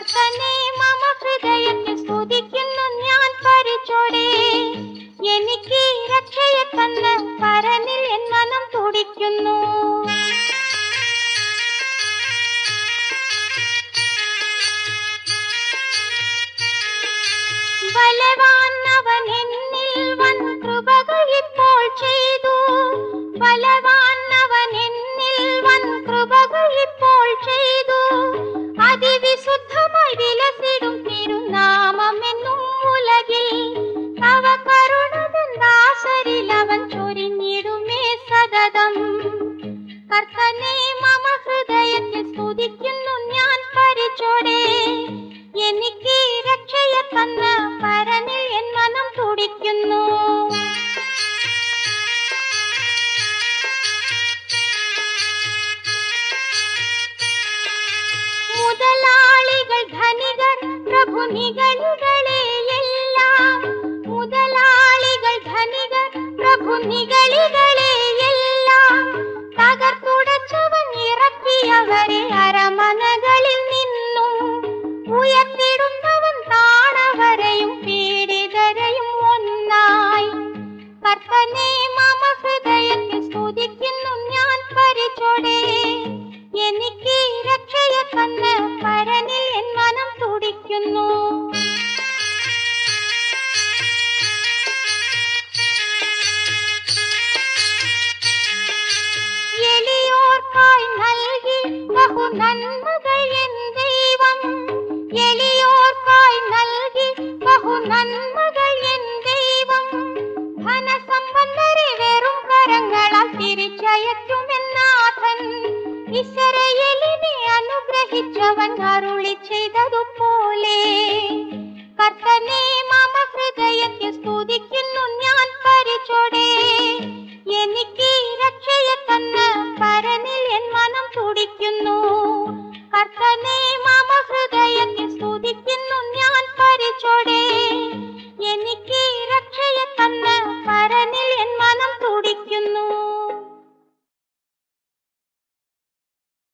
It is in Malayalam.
കർത്തനെ മമ ഹൃദയത്തിൽ സ്തുതിക്കുന്നു ഞാൻ പരിചോടെ എനിക്ക് രക്ഷയെ തന്ന് പരനിൽ എൻ മനം തുടിക്കുന്നു ബലവാൻ അവൻ എന്നിൽ വൻ കൃപകൾ ഇപ്പോൾ ചെയ്തു ബലവാൻ അവൻ എന്നിൽ വൻ കൃപകൾ ഇപ്പോൾ ചെയ്തു അതിവിശുദ്ധമായി വിലസിടും തിരുനാമമെന്നും ഉലകിൽ അവ കരുണതന്ദാസരിൽ അവൻ ചൊരിഞ്ഞിടുമേ സതതം കർത്തനെ മമ ഹൃദയത്തിൽ സ്തുതിക്കുന്നു ഞാൻ പരിചോടെ എനിക്ക് രക്ഷയെ തന്ന പരനിൽ എൻ മനം തുടിക്കുന്നു മുതലാളികൾ ധനികർ പ്രഭു നികളിൽ